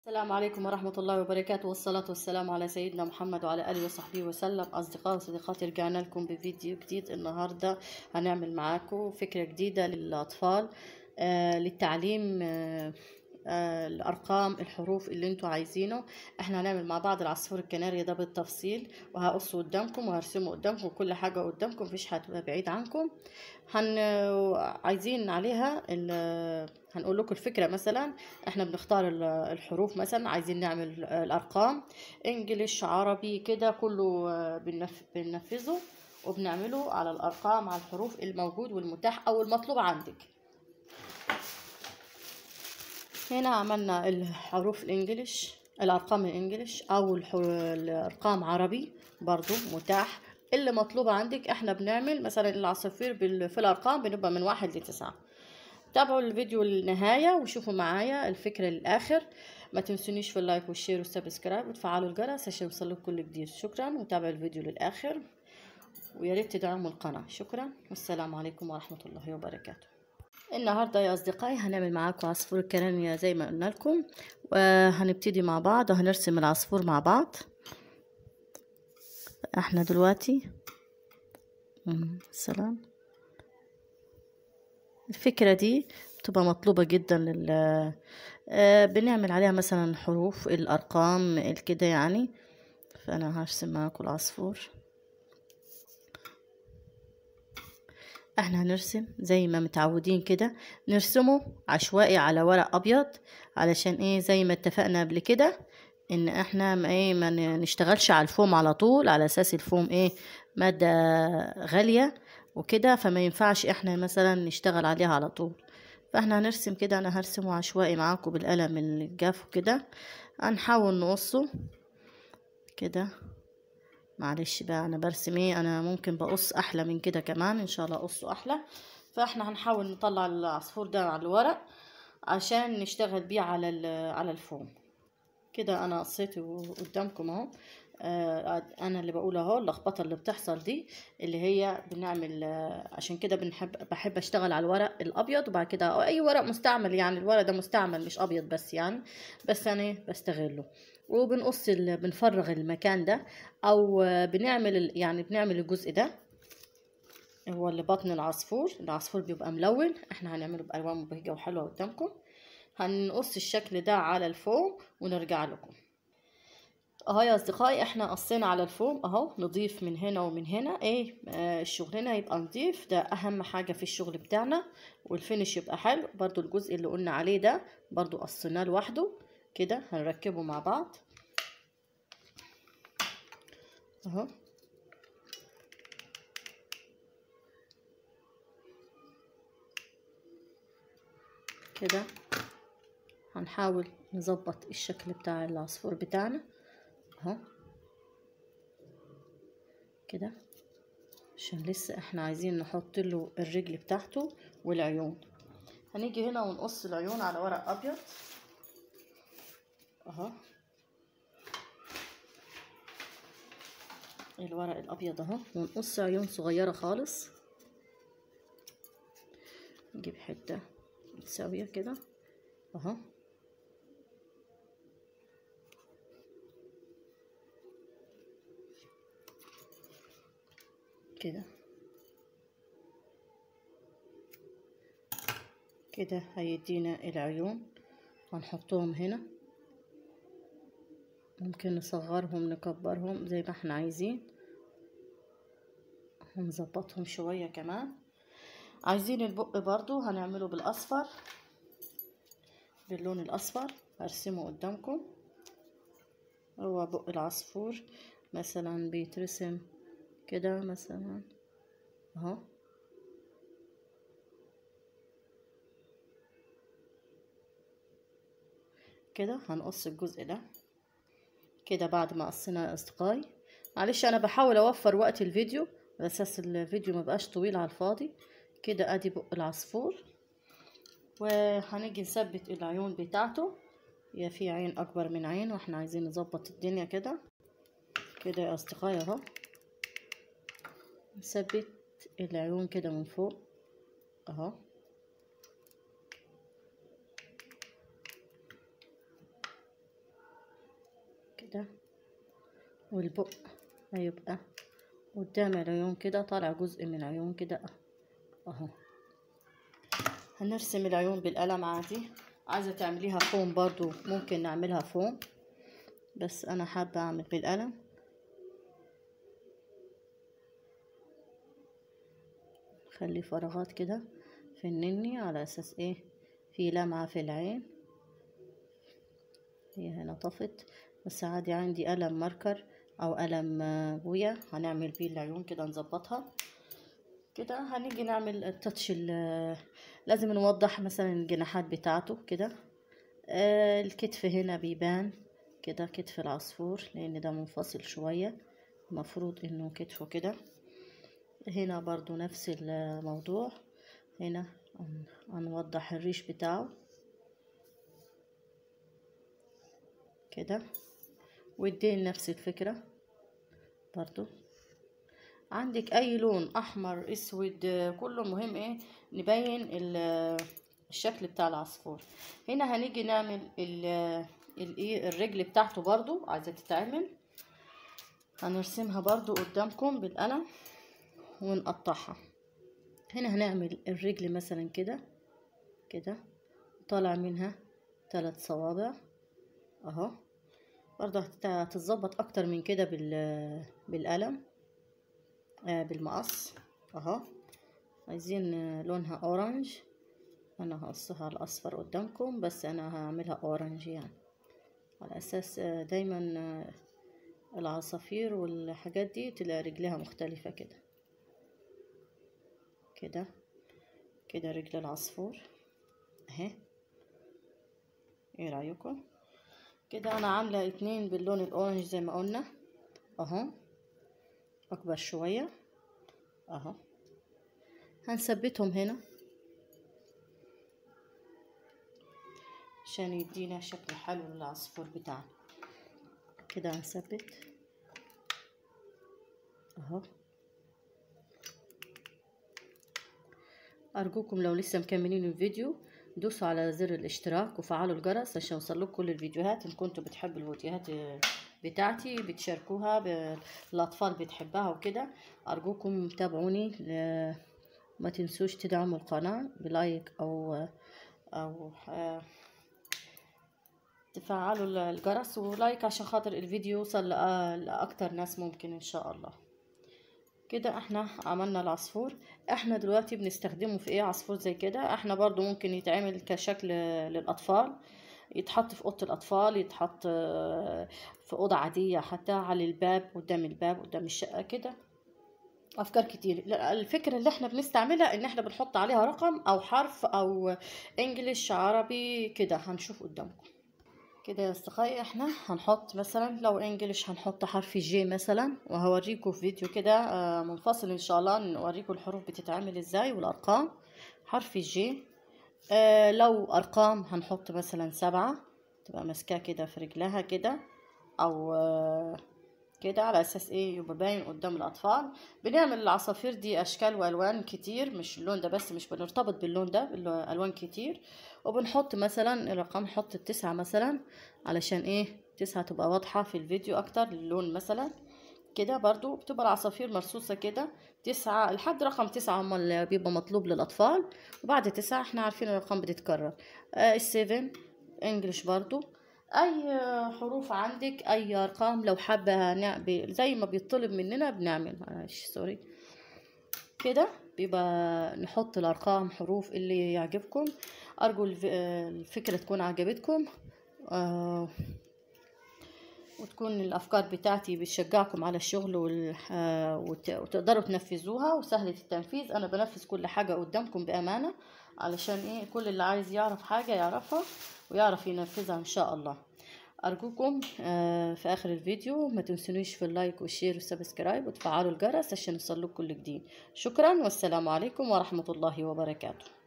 السلام عليكم ورحمة الله وبركاته والصلاة والسلام على سيدنا محمد وعلى آله وصحبه وسلم أصدقاء وصديقاتي رجعنا لكم بفيديو جديد النهاردة هنعمل معاكم فكرة جديدة للأطفال آه للتعليم آه آه الأرقام الحروف اللي انتوا عايزينه احنا هنعمل مع بعض العصفور الكناري ده بالتفصيل وهقصه قدامكم وهرسمه قدامكم كل حاجة قدامكم مفيش هتبقى بعيد عنكم هن عايزين عليها ال... هنقول لكم الفكرة مثلا احنا بنختار ال- الحروف مثلا عايزين نعمل الأرقام انجليش عربي كده كله آه، بنف... بننفذه وبنعمله على الأرقام على الحروف الموجود والمتاح أو المطلوب عندك هنا عملنا الحروف الانجليش الارقام الانجليش او الح- الارقام عربي برضو متاح اللي مطلوب عندك احنا بنعمل مثلا العصافير بال- في الارقام بنبقى من واحد لتسعة تابعوا الفيديو للنهاية وشوفوا معايا الفكرة للآخر ما تنسونيش في اللايك والشير والسبسكرايب وتفعلوا الجرس عشان يوصلكم كل جديد شكرا وتابعوا الفيديو للآخر ويا ريت تدعموا القناة شكرا والسلام عليكم ورحمة الله وبركاته النهارده يا اصدقائي هنعمل معاكم عصفور الكرانيا زي ما قلنا لكم وهنبتدي مع بعض وهنرسم العصفور مع بعض احنا دلوقتي مم، سلام الفكرة دي بتبقى مطلوبة جدا لل آه، بنعمل عليها مثلا حروف الأرقام الكده يعني فأنا هرسم معاكم العصفور احنا هنرسم زي ما متعودين كده نرسمه عشوائي على ورق ابيض علشان ايه زي ما اتفقنا قبل كده ان احنا ما ايه ما ن- نشتغلش على الفوم على طول على اساس الفوم ايه مادة غالية وكده فما ينفعش احنا مثلا نشتغل عليها على طول فاحنا هنرسم كده انا هرسمه عشوائي معاكم بالقلم الجاف وكده هنحاول نقصه كده معلش بقى انا برسم ايه انا ممكن بقص احلى من كده كمان ان شاء الله اقصه احلى فاحنا هنحاول نطلع العصفور ده على الورق عشان نشتغل بيه على ال- على الفوم كده انا قصيته قدامكم اهو آه، انا اللي بقول اهو اللخبطه اللي بتحصل دي اللي هي بنعمل آه، عشان كده بنحب بحب اشتغل على الورق الابيض وبعد كده أو اي ورق مستعمل يعني الورق ده مستعمل مش ابيض بس يعني بس انا إيه بستغله وبنقص ال- بنفرغ المكان ده او آه، بنعمل ال- يعني بنعمل الجزء ده هو اللي بطن العصفور العصفور بيبقى ملون احنا هنعمله بالوان مبهجه وحلوه قدامكم هنقص الشكل ده على الفوم ونرجع لكم اهو يا اصدقائي احنا قصينا على الفوم اهو نضيف من هنا ومن هنا ايه آه الشغل هنا يبقى نضيف ده اهم حاجة في الشغل بتاعنا والفينش يبقى حلو برضو الجزء اللي قلنا عليه ده برضو قصيناه لوحده كده هنركبه مع بعض اهو كده هنحاول نظبط الشكل بتاع العصفور بتاعنا اهو كده عشان لسه احنا عايزين نحط له الرجل بتاعته والعيون هنيجي هنا ونقص العيون على ورق ابيض اهو الورق الابيض اهو ونقص عيون صغيره خالص نجيب حته متساويه كده اهو كده كده هيدينا العيون هنحطهم هنا ممكن نصغرهم نكبرهم زي ما احنا عايزين هنظبطهم شوية كمان عايزين البق برضو هنعمله بالاصفر باللون الاصفر هرسمه قدامكم هو بق العصفور مثلا بيترسم كده مثلا اهو كده هنقص الجزء ده كده بعد ما قصينا يا اصدقائي معلش انا بحاول اوفر وقت الفيديو على اساس الفيديو مبقاش طويل على الفاضي كده ادي بق العصفور وهنيجي نثبت العيون بتاعته يا في عين اكبر من عين واحنا عايزين نظبط الدنيا كده كده يا اصدقائي اهو نثبت العيون كده من فوق اهو كده والبق هيبقى قدام العيون كده طالع جزء من العيون كده اهو هنرسم العيون بالقلم عادي عايزة تعمليها فوم برضو ممكن نعملها فوم بس انا حابة اعمل بالقلم خلي فراغات كده في النني على اساس ايه في لمعة في العين هي هنا طفت بس عادي عندي قلم ماركر او قلم بويا هنعمل بيه العيون كده نظبطها كده هنيجي نعمل التاتش لازم نوضح مثلا الجناحات بتاعته كده آه الكتف هنا بيبان كده كتف العصفور لان ده منفصل شوية المفروض انه كتفه كده هنا برضو نفس الموضوع هنا هنوضح الريش بتاعه كده والدين نفس الفكرة برضو عندك اي لون احمر اسود كله مهم ايه نبين الشكل بتاع العصفور هنا هنيجي نعمل الايه الرجل بتاعته برضو عايزة تتعمل هنرسمها برضو قدامكم بالقلم ونقطعها هنا هنعمل الرجل مثلا كده كده طالع منها ثلاث صوابع اهو برضه هتتظبط اكتر من كده بال بالقلم آه بالمقص اهو عايزين لونها اورنج انا هقصها على الاصفر قدامكم بس انا هعملها اورنج يعني على اساس دايما العصافير والحاجات دي تلاقي رجلها مختلفة كده كده كده رجل العصفور اهي ايه رايكم كده انا عامله اتنين باللون الاورنج زي ما قلنا اهو اكبر شويه اهو هنثبتهم هنا عشان يدينا شكل حلو للعصفور بتاعنا كده هنثبت اهو ارجوكم لو لسه مكملين الفيديو دوسوا على زر الاشتراك وفعلوا الجرس عشان يوصلكم كل الفيديوهات ان كنتوا بتحبوا الفيديوهات بتاعتي بتشاركوها الاطفال بتحبها وكده ارجوكم تابعوني ما تنسوش تدعموا القناة بلايك او او تفعلوا الجرس ولايك عشان خاطر الفيديو يوصل لاكتر ناس ممكن ان شاء الله كده احنا عملنا العصفور احنا دلوقتي بنستخدمه في ايه عصفور زي كده احنا برضو ممكن يتعمل كشكل للاطفال يتحط في اوضه الاطفال يتحط في اوضه عاديه حتى على الباب قدام الباب قدام الشقه كده افكار كتير الفكره اللي احنا بنستعملها ان احنا بنحط عليها رقم او حرف او انجليش عربي كده هنشوف قدامكم كده يا اصدقائي احنا هنحط مثلا لو انجليش هنحط حرف جي مثلا وهوريكم في فيديو كده منفصل ان شاء الله نوريكم الحروف بتتعمل ازاي والارقام حرف جي اه لو ارقام هنحط مثلا سبعة تبقى ماسكاه كده في رجلها كده او اه كده على اساس ايه يبقى باين قدام الاطفال بنعمل العصافير دي اشكال والوان كتير مش اللون ده بس مش بنرتبط باللون ده الوان كتير وبنحط مثلا الرقم نحط التسعة مثلا علشان ايه تسعة تبقى واضحة في الفيديو اكتر اللون مثلا كده برضو بتبقى العصافير مرصوصة كده تسعة لحد رقم تسعة هما اللي بيبقى مطلوب للأطفال وبعد تسعة احنا عارفين الأرقام بتتكرر آه السيفن انجلش برضو اي حروف عندك اي ارقام لو حابه نعمل زي ما بيطلب مننا بنعمل معلش سوري كده بيبقى نحط الارقام حروف اللي يعجبكم ارجو الفكره تكون عجبتكم آه وتكون الافكار بتاعتي بتشجعكم على الشغل وتقدروا تنفذوها وسهله التنفيذ انا بنفذ كل حاجه قدامكم بامانه علشان ايه كل اللي عايز يعرف حاجه يعرفها ويعرف ينفذها ان شاء الله ارجوكم في اخر الفيديو ما تنسونيش في اللايك والشير والسبسكرايب وتفعلوا الجرس عشان يوصلكم كل جديد شكرا والسلام عليكم ورحمه الله وبركاته